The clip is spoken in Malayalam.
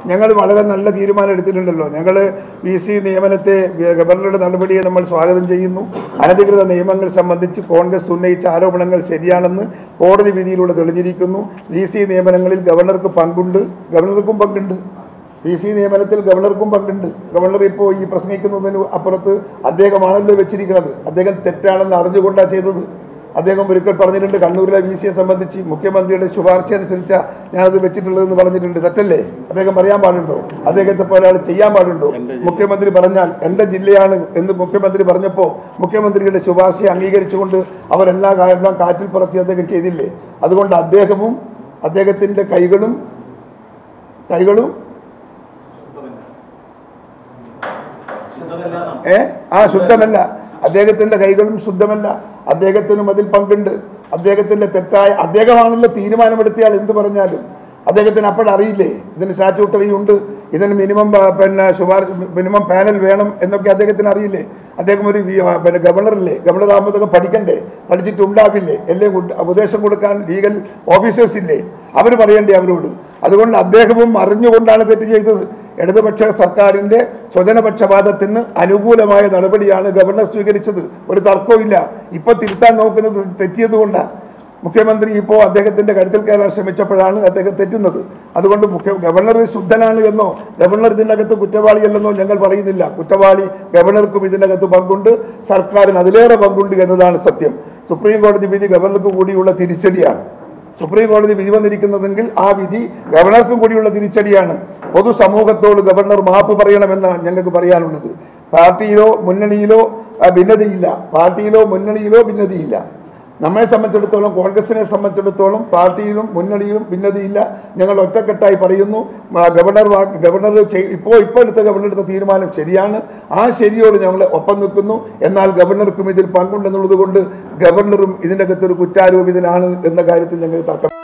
ഞങ്ങൾ വളരെ നല്ല തീരുമാനം എടുത്തിട്ടുണ്ടല്ലോ ഞങ്ങൾ വി സി നിയമനത്തെ ഗവർണറുടെ നടപടിയെ നമ്മൾ സ്വാഗതം ചെയ്യുന്നു അനധികൃത നിയമങ്ങൾ സംബന്ധിച്ച് കോൺഗ്രസ് ഉന്നയിച്ച ആരോപണങ്ങൾ ശരിയാണെന്ന് കോടതി വിധിയിലൂടെ തെളിഞ്ഞിരിക്കുന്നു വി സി നിയമനങ്ങളിൽ ഗവർണർക്ക് പങ്കുണ്ട് ഗവർണർക്കും പങ്കുണ്ട് പി സി നിയമനത്തിൽ ഗവർണർക്കും പങ്കുണ്ട് ഗവർണർ ഇപ്പോൾ ഈ പ്രസംഗിക്കുന്നതിന് അപ്പുറത്ത് അദ്ദേഹമാണല്ലോ വെച്ചിരിക്കുന്നത് അദ്ദേഹം തെറ്റാണെന്ന് അറിഞ്ഞുകൊണ്ടാണ് ചെയ്തത് അദ്ദേഹം ഒരിക്കൽ പറഞ്ഞിട്ടുണ്ട് കണ്ണൂരിലെ വി സിയെ സംബന്ധിച്ച് മുഖ്യമന്ത്രിയുടെ ശുപാർശ അനുസരിച്ച ഞാനത് വെച്ചിട്ടുള്ളതെന്ന് പറഞ്ഞിട്ടുണ്ട് തെറ്റല്ലേ അദ്ദേഹം പറയാൻ പാടുണ്ടോ അദ്ദേഹത്തെ പോലെ ആൾ ചെയ്യാൻ പാടുണ്ടോ മുഖ്യമന്ത്രി പറഞ്ഞാൽ എൻ്റെ ജില്ലയാണ് എന്ന് മുഖ്യമന്ത്രി പറഞ്ഞപ്പോൾ മുഖ്യമന്ത്രിയുടെ ശുപാർശയെ അംഗീകരിച്ചുകൊണ്ട് അവരെല്ലാ കാര്യങ്ങളും കാറ്റിൽ പുറത്തി അദ്ദേഹം ചെയ്തില്ലേ അതുകൊണ്ട് അദ്ദേഹവും അദ്ദേഹത്തിൻ്റെ കൈകളും കൈകളും ഏ ആ ശുദ്ധമല്ല അദ്ദേഹത്തിന്റെ കൈകളും ശുദ്ധമല്ല അദ്ദേഹത്തിനും അതിൽ പങ്കുണ്ട് അദ്ദേഹത്തിന്റെ തെറ്റായ അദ്ദേഹമാണല്ലോ തീരുമാനമെടുത്തിയാൽ എന്ത് പറഞ്ഞാലും അദ്ദേഹത്തിന് അപ്പോഴറിയില്ലേ ഇതിന് സ്റ്റാറ്റ്യൂട്ടറി ഉണ്ട് ഇതിന് മിനിമം ആ, പിന്നെ ശുപാർശ മിനിമം പാനൽ വേണം എന്നൊക്കെ അദ്ദേഹത്തിന് അറിയില്ലേ അദ്ദേഹം ഒരു വി- ആ, പിന്നെ ഗവർണറല്ലേ ഗവർണർ ആകുമ്പോൾ ഇതൊക്കെ പഠിക്കണ്ടേ പഠിച്ചിട്ടുണ്ടാവില്ലേ എല്ലാം ഉഡ്- ഉപദേശം കൊടുക്കാൻ ലീഗൽ ഓഫീസേഴ്സ് ഇല്ലേ അവർ പറയണ്ടേ അവരോട് അതുകൊണ്ട് അദ്ദേഹവും അറിഞ്ഞുകൊണ്ടാണ് തെറ്റ് ചെയ്തത് ഇടതുപക്ഷ സർക്കാരിന്റെ സ്വജനപക്ഷപാതത്തിന് അനുകൂലമായ നടപടിയാണ് ഗവർണർ സ്വീകരിച്ചത് ഒരു തർക്കവും ഇല്ല ഇപ്പൊ തിരുത്താൻ നോക്കുന്നത് തെറ്റിയതുകൊണ്ടാണ് മുഖ്യമന്ത്രി ഇപ്പോൾ അദ്ദേഹത്തിന്റെ കരുത്തിൽ കയറാൻ ശ്രമിച്ചപ്പോഴാണ് അദ്ദേഹം തെറ്റുന്നത് അതുകൊണ്ട് മുഖ്യ ഗവർണർ ശുദ്ധനാണ് എന്നോ ഗവർണർ ഇതിനകത്ത് കുറ്റവാളിയല്ലെന്നോ ഞങ്ങൾ പറയുന്നില്ല കുറ്റവാളി ഗവർണർക്കും ഇതിനകത്ത് പങ്കുണ്ട് സർക്കാരിന് അതിലേറെ പങ്കുണ്ട് എന്നതാണ് സത്യം സുപ്രീം കോടതി വിധി ഗവർണർക്ക് കൂടിയുള്ള തിരിച്ചടിയാണ് സുപ്രീം കോടതി വിധി വന്നിരിക്കുന്നതെങ്കിൽ ആ വിധി ഗവർണർക്കും കൂടിയുള്ള തിരിച്ചടിയാണ് പൊതുസമൂഹത്തോട് ഗവർണർ മാപ്പ് പറയണമെന്നാണ് ഞങ്ങൾക്ക് പറയാനുള്ളത് പാർട്ടിയിലോ മുന്നണിയിലോ ആ, ഭിന്നതയില്ല പാർട്ടിയിലോ മുന്നണിയിലോ ഭിന്നതയില്ല നമ്മെ സംബന്ധിച്ചിടത്തോളം കോൺഗ്രസിനെ സംബന്ധിച്ചിടത്തോളം പാർട്ടിയിലും മുന്നണിയിലും ഭിന്നതയില്ല ഞങ്ങൾ ഒറ്റക്കെട്ടായി പറയുന്നു ആ, ഗവർണർ വാ- ഗവർണർ ചെയ്- ഇപ്പോൾ ഇപ്പോൾ എടുത്ത ഗവർണർ എടുത്ത തീരുമാനം ശരിയാണ് ആ ശരിയോട് ഞങ്ങൾ ഒപ്പം നിൽക്കുന്നു എന്നാൽ ഗവർണർക്കും ഇതിൽ പങ്കുണ്ടെന്നുള്ളത് കൊണ്ട് ഗവർണറും ഇതിൻ്റെ അകത്തൊരു കുറ്റാരോപിതനാണ് എന്ന കാര്യത്തിൽ ഞങ്ങൾക്ക് തർക്കം